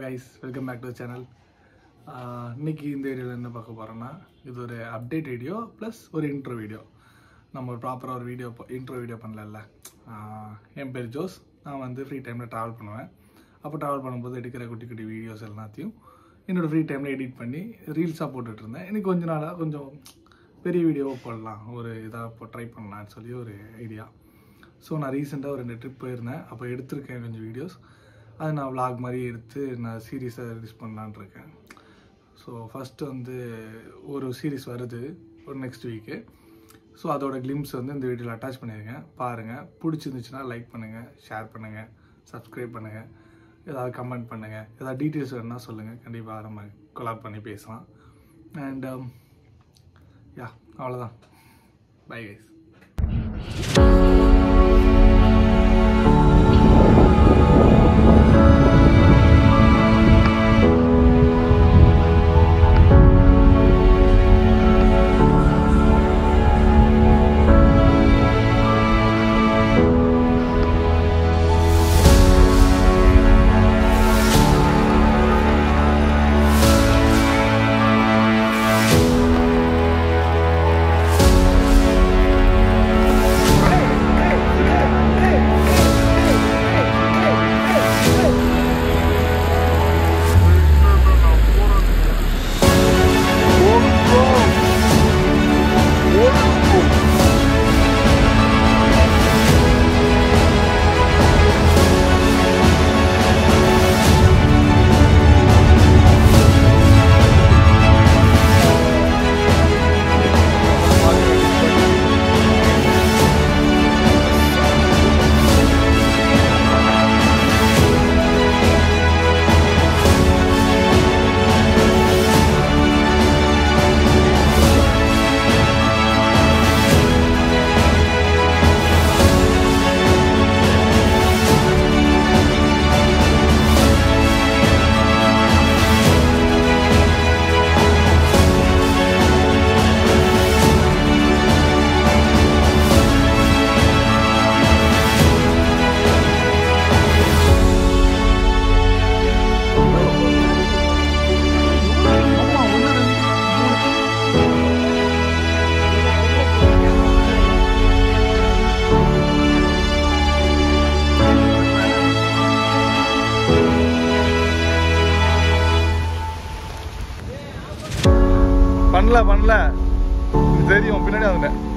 guys welcome back to channel இன்னைக்கு இந்த வீடியோவில் என்ன பார்க்க போகிறோன்னா இது ஒரு அப்டேட் வீடியோ ப்ளஸ் ஒரு இன்ட்ரோ வீடியோ நம்ம ஒரு ப்ராப்பராக ஒரு வீடியோ இன்ட்ரோ வீடியோ பண்ணலல்ல ஆஹ் என் பேர் ஜோஸ் நான் வந்து ஃப்ரீ டைமில் ட்ராவல் பண்ணுவேன் அப்போ ட்ராவல் பண்ணும்போது எடுக்கிற குட்டி குட்டி வீடியோஸ் எல்லாத்தையும் என்னோட ஃப்ரீ டைமில் எடிட் பண்ணி ரீல்ஸாக போட்டுட்டு இருந்தேன் எனக்கு கொஞ்ச நாளாக கொஞ்சம் பெரிய வீடியோவாக போடலாம் ஒரு இதாக இப்போ ட்ரை பண்ணலான்னு சொல்லி ஒரு ஐடியா ஸோ நான் ரீசெண்டாக ஒரு ரெண்டு ட்ரிப் போயிருந்தேன் அப்போ எடுத்திருக்கேன் கொஞ்சம் வீடியோஸ் அதை நான் vlog மாதிரி எடுத்து நான் சீரீஸாக ரிலீஸ் பண்ணலான்னு இருக்கேன் ஸோ ஃபஸ்ட்டு வந்து ஒரு சீரீஸ் வருது ஒரு நெக்ஸ்ட் வீக்கு ஸோ அதோட கிளிம்ஸ் வந்து இந்த வீடியோவில் அட்டாச் பண்ணியிருக்கேன் பாருங்கள் பிடிச்சிருந்துச்சுன்னா லைக் பண்ணுங்கள் ஷேர் பண்ணுங்கள் சப்ஸ்கிரைப் பண்ணுங்கள் ஏதாவது கமெண்ட் பண்ணுங்கள் ஏதாவது டீட்டெயில்ஸ் வேணுன்னா சொல்லுங்கள் கண்டிப்பாக நம்ம கொலாப் பண்ணி பேசலாம் அண்ட் யா அவ்வளோதான் பை கைஸ் பண்ணல பண்ணல தெரியும் பின்னாடி வந்துட்டேன்